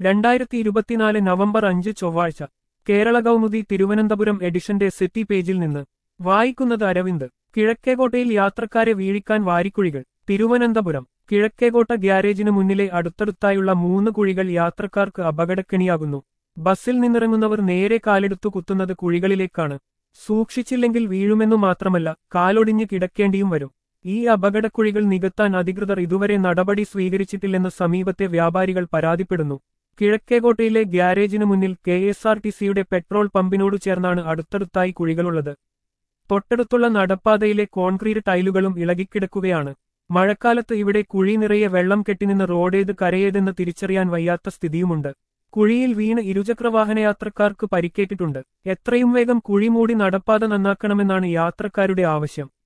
രണ്ടായിരത്തി ഇരുപത്തിനാല് നവംബർ അഞ്ച് ചൊവ്വാഴ്ച കേരള കൗമുദി തിരുവനന്തപുരം എഡിഷന്റെ സിറ്റി പേജിൽ നിന്ന് വായിക്കുന്നത് അരവിന്ദ് കിഴക്കേകോട്ടയിൽ യാത്രക്കാരെ വീഴിക്കാൻ വാരിക്കുഴികൾ തിരുവനന്തപുരം കിഴക്കേകോട്ട ഗ്യാരേജിന് മുന്നിലെ അടുത്തടുത്തായുള്ള മൂന്ന് കുഴികൾ യാത്രക്കാർക്ക് അപകടക്കെണിയാകുന്നു ബസ്സിൽ നിന്നിറങ്ങുന്നവർ നേരെ കാലെടുത്തു കുത്തുന്നത് കുഴികളിലേക്കാണ് സൂക്ഷിച്ചില്ലെങ്കിൽ വീഴുമെന്നു മാത്രമല്ല കാലൊടിഞ്ഞ് കിടക്കേണ്ടിയും വരും ഈ അപകടക്കുഴികൾ നികത്താൻ അധികൃതർ ഇതുവരെ നടപടി സ്വീകരിച്ചിട്ടില്ലെന്ന് സമീപത്തെ വ്യാപാരികൾ പരാതിപ്പെടുന്നു കിഴക്കേകോട്ടയിലെ ഗ്യാരേജിനു മുന്നിൽ കെ എസ് ആർ ടി സിയുടെ പെട്രോൾ പമ്പിനോട് ചേർന്നാണ് അടുത്തടുത്തായി കുഴികളുള്ളത് തൊട്ടടുത്തുള്ള നടപ്പാതയിലെ കോൺക്രീറ്റ് ടൈലുകളും ഇളകിക്കിടക്കുകയാണ് മഴക്കാലത്ത് ഇവിടെ കുഴി നിറയെ വെള്ളം കെട്ടിനിന്ന് റോഡേത് കരയേതെന്ന് തിരിച്ചറിയാൻ വയ്യാത്ത സ്ഥിതിയുമുണ്ട് കുഴിയിൽ വീണ് ഇരുചക്രവാഹന യാത്രക്കാർക്ക് പരിക്കേറ്റിട്ടുണ്ട് എത്രയും വേഗം കുഴി മൂടി നടപ്പാത നന്നാക്കണമെന്നാണ് യാത്രക്കാരുടെ ആവശ്യം